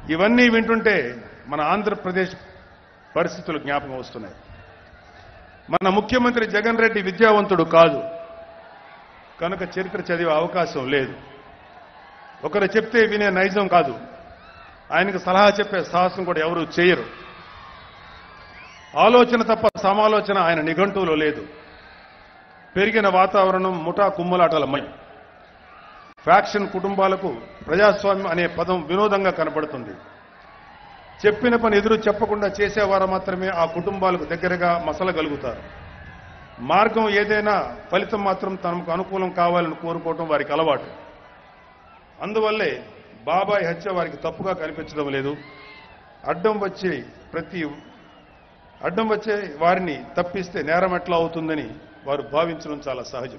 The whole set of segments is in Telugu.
ఇవన్నీ వింటుంటే మన ఆంధ్రప్రదేశ్ పరిస్థితులు జ్ఞాపకం వస్తున్నాయి మన ముఖ్యమంత్రి జగన్ రెడ్డి విద్యావంతుడు కాదు కనుక చరిత్ర చదివే అవకాశం లేదు ఒకరు చెప్తే వినే నైజం కాదు ఆయనకు సలహా చెప్పే సాహసం కూడా ఎవరు చేయరు ఆలోచన తప్ప సమాలోచన ఆయన నిఘంటువులో లేదు పెరిగిన వాతావరణం ముఠా కుమ్ములాటలమై ఫ్యాక్షన్ కుటుంబాలకు ప్రజాస్వామ్యం అనే పదం వినోదంగా కనబడుతుంది చెప్పిన పని ఎదురు చెప్పకుండా చేసేవారు మాత్రమే ఆ కుటుంబాలకు దగ్గరగా మసలగలుగుతారు మార్గం ఏదైనా ఫలితం మాత్రం తనకు అనుకూలం కావాలని కోరుకోవటం వారికి అలవాటు అందువల్లే బాబాయ్ హత్య వారికి తప్పుగా కనిపించడం లేదు అడ్డం వచ్చి ప్రతి అడ్డం వచ్చే వారిని తప్పిస్తే నేరం ఎట్లా అవుతుందని వారు భావించడం చాలా సహజం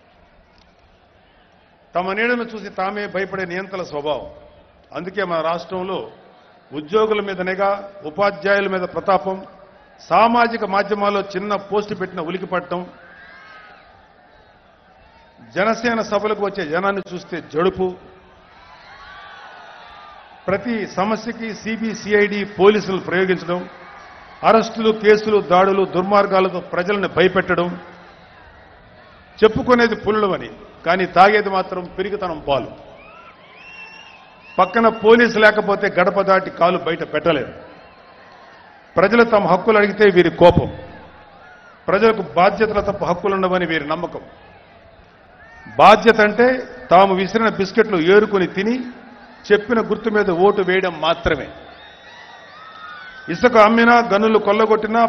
తమ నీడను చూసి తామే భయపడే నియంత్రణ స్వభావం అందుకే మన రాష్ట్రంలో ఉద్యోగుల మీద నిఘా ఉపాధ్యాయుల మీద ప్రతాపం సామాజిక మాధ్యమాల్లో చిన్న పోస్టు పెట్టిన ఉలికిపడటం జనసేన సభలకు వచ్చే జనాన్ని చూస్తే జడుపు ప్రతి సమస్యకి సిబిసిఐడి పోలీసులు ప్రయోగించడం అరెస్టులు కేసులు దాడులు దుర్మార్గాలతో ప్రజలను భయపెట్టడం చెప్పుకునేది పుల్లమని కానీ తాగేది మాత్రం పిరిగితనం పాలు పక్కన పోలీసు లేకపోతే గడప దాటి కాలు బయట పెట్టలేరు ప్రజలు తమ హక్కులు అడిగితే వీరి కోపం ప్రజలకు బాధ్యతల తప్ప హక్కులుండవని వీరి నమ్మకం బాధ్యత అంటే తాము విసిరిన బిస్కెట్లు ఏరుకొని తిని చెప్పిన గుర్తు మీద ఓటు వేయడం మాత్రమే ఇసుక అమ్మినా గనులు కొల్లగొట్టినా